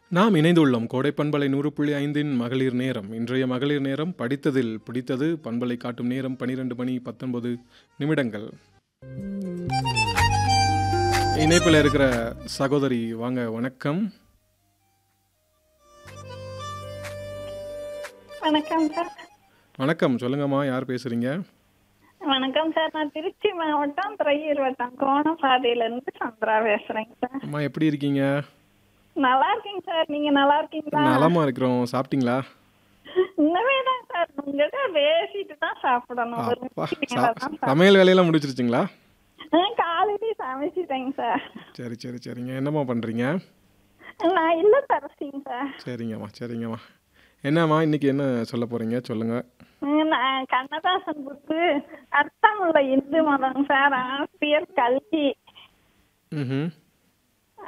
நாம் இணைந்துள்ளோம் கோடை பண்பலை நூறு புள்ளி ஐந்தின் மகளிர் நேரம் இன்றைய மகளிர் நேரம் படித்ததில் பிடித்தது பண்பலை காட்டும் நேரம் பனிரெண்டு மணி பத்தொன்பது நிமிடங்கள் இணைப்பில் இருக்கிற சகோதரி வாங்க வணக்கம் வணக்கம் சார் வணக்கம் சொல்லுங்கம்மா யார் பேசுறீங்க வணக்கம் சார் நான் திருச்சி மாவட்டம் துறையூர் வட்டம் கோணப்பாதையில இருந்து சந்திரா பேசுறேங்க சார் அம்மா எப்படி இருக்கீங்க நல்லா இருக்கீங்க சார் நீங்க நல்லா இருக்கீங்களா நலமா இருக்கிறோம் சாப்பிட்டீங்களா இன்னமே தான் சார் உங்ககிட்ட பேசிட்டு தான் சாப்பிடணும் ஒரு அப்பா மணிக்கு சா- மேல தான் சாப்பிடணும். சமையல் வேலையெல்லாம் முடிச்சிருச்சிங்களா ஆ, காலையிலே சமைச்சிட்டேங்க சார் சரி சரி சரிங்க என்னம்மா பண்ணுறீங்க நான் இல்ல தரசிங்க சார் சரிங்கம்மா சரிங்கம்மா என்னம்மா இன்னைக்கு என்ன சொல்ல போகிறீங்க சொல்லுங்கள் ம், நான் கண்ணதாசன் புக்கு அர்த்தமுள்ள இந்து மதம் சார் ஆசிரியர் கல்வி ம்